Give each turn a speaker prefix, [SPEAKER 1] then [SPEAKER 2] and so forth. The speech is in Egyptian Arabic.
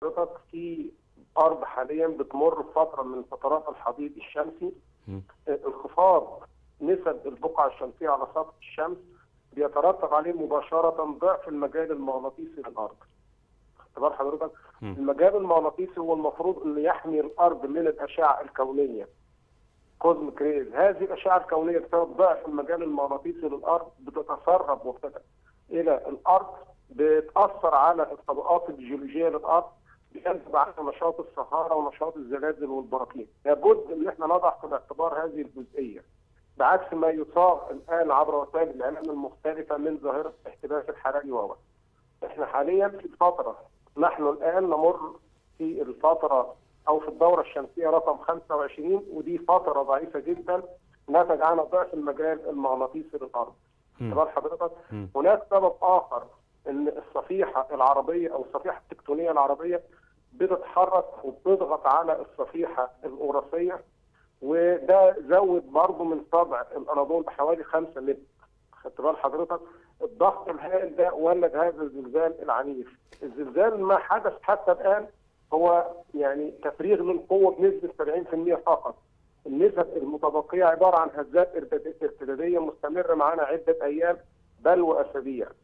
[SPEAKER 1] حضرتك في ارض حاليا بتمر بفتره من فترات الحضيض الشمسي
[SPEAKER 2] مم.
[SPEAKER 1] انخفاض نسب البقعه الشمسيه على سطح الشمس بيترتب عليه مباشره ضعف المجال المغناطيسي للارض. خدت بال حضرتك؟
[SPEAKER 2] مم.
[SPEAKER 1] المجال المغناطيسي هو المفروض انه يحمي الارض من الاشعه الكونيه. كوزميك ريز، هذه الاشعه الكونيه بسبب ضعف المجال المغناطيسي للارض بتتسرب وبتت الى الارض بتاثر على الطبقات الجيولوجيه للارض بينتج عنها نشاط الصحارى ونشاط الزلازل والبراكين. لابد ان احنا نضع في الاعتبار هذه الجزئيه. بعكس ما يصاغ الان عبر وسائل الاعلام المختلفه من ظاهره الاحتباس الحراري و احنا حاليا في فتره نحن الان نمر في الفتره او في الدوره الشمسيه رقم 25 ودي فتره ضعيفه جدا نتج عنها ضعف المجال المغناطيسي للارض.
[SPEAKER 2] مم.
[SPEAKER 1] تمام حضرتك؟
[SPEAKER 2] مم.
[SPEAKER 1] هناك سبب اخر ان الصفيحه العربيه او الصفيحه التكتونيه العربيه بتتحرك وبتضغط على الصفيحه الاوراسيه وده زود برضه من طبع الاناضول بحوالي 5 متر خدت بال حضرتك الضغط الهائل ده ولد هذا الزلزال العنيف الزلزال ما حدث حتى الان هو يعني تفريغ للقوه بنسبه 70% فقط النسب المتبقيه عباره عن هزات ارتداديه مستمره معانا عده ايام بل واسابيع